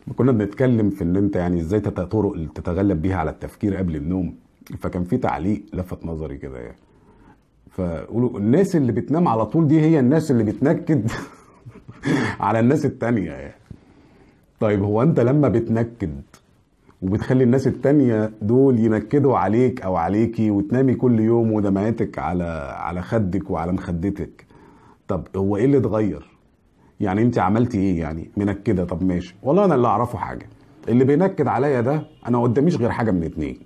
كنا بنتكلم في ان انت يعني ازاي تت- طرق اللي تتغلب بيها على التفكير قبل النوم فكان في تعليق لفت نظري كده يعني فقولوا الناس اللي بتنام على طول دي هي الناس اللي بتنكد على الناس التانية يعني طيب هو انت لما بتنكد وبتخلي الناس التانية دول ينكدوا عليك او عليكي وتنامي كل يوم ودمعتك على على خدك وعلى مخدتك طب هو ايه اللي اتغير يعني انت عملتي ايه يعني منكده طب ماشي والله انا اللي اعرفه حاجه اللي بينكد عليا ده انا قداميش غير حاجه من اتنين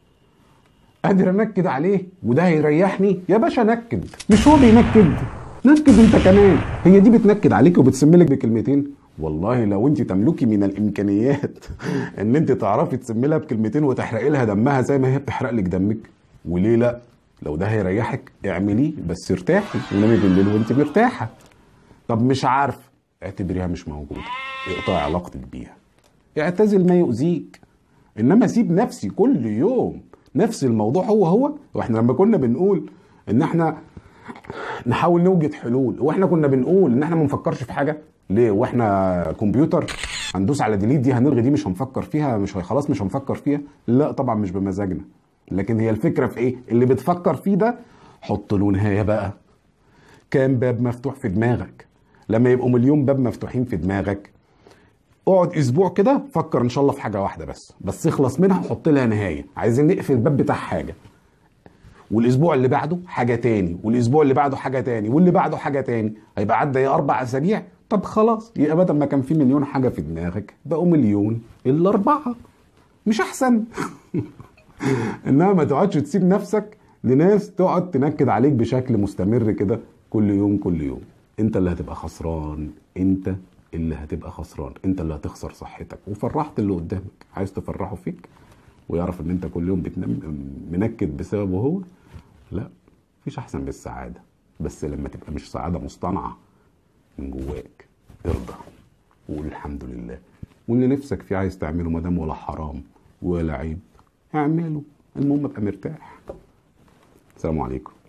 قادر انكد عليه وده هيريحني يا باشا نكد مش هو بينكد نكد انت كمان هي دي بتنكد عليك وبتسملك بكلمتين والله لو انت تملكي من الامكانيات ان انت تعرفي تسمي لها بكلمتين وتحرقي لها دمها زي ما هي بتحرق لك دمك وليه لا لو ده هيريحك اعمليه بس ارتاحي ونامي بالليل وانت مرتاحه طب مش عارف اعتبريها مش موجوده اقطعي علاقتك بيها اعتزل ما يؤذيك انما سيب نفسي كل يوم نفس الموضوع هو هو واحنا لما كنا بنقول ان احنا نحاول نوجد حلول واحنا كنا بنقول ان احنا ما نفكرش في حاجه ليه واحنا كمبيوتر هندوس على ديليت دي هنلغي دي مش هنفكر فيها مش هي- خلاص مش هنفكر فيها لا طبعا مش بمزاجنا لكن هي الفكره في ايه اللي بتفكر فيه ده حط له نهايه بقى كام باب مفتوح في دماغك لما يبقوا مليون باب مفتوحين في دماغك اقعد اسبوع كده فكر ان شاء الله في حاجه واحده بس بس اخلص منها وحط لها نهايه عايزين نقفل الباب بتاع حاجه والاسبوع اللي بعده حاجه تاني والاسبوع اللي بعده حاجه تاني واللي بعده حاجه تاني هيبقى عدى يا اربع اسابيع طب خلاص يبقى بدل ما كان في مليون حاجه في دماغك بقوا مليون الا اربعه مش احسن انما ما تقعدش تسيب نفسك لناس تقعد تنكد عليك بشكل مستمر كده كل يوم كل يوم انت اللي هتبقى خسران انت اللي هتبقى خسران انت اللي هتخسر صحتك وفرحت اللي قدامك عايز تفرحه فيك ويعرف ان انت كل يوم بتنام منكد بسببه هو لا مفيش احسن من السعاده بس لما تبقى مش سعاده مصطنعه من جواك ارضى وقول الحمد لله واللي نفسك فيه عايز تعمله ما دام ولا حرام ولا عيب اعمله المهم ابقى مرتاح السلام عليكم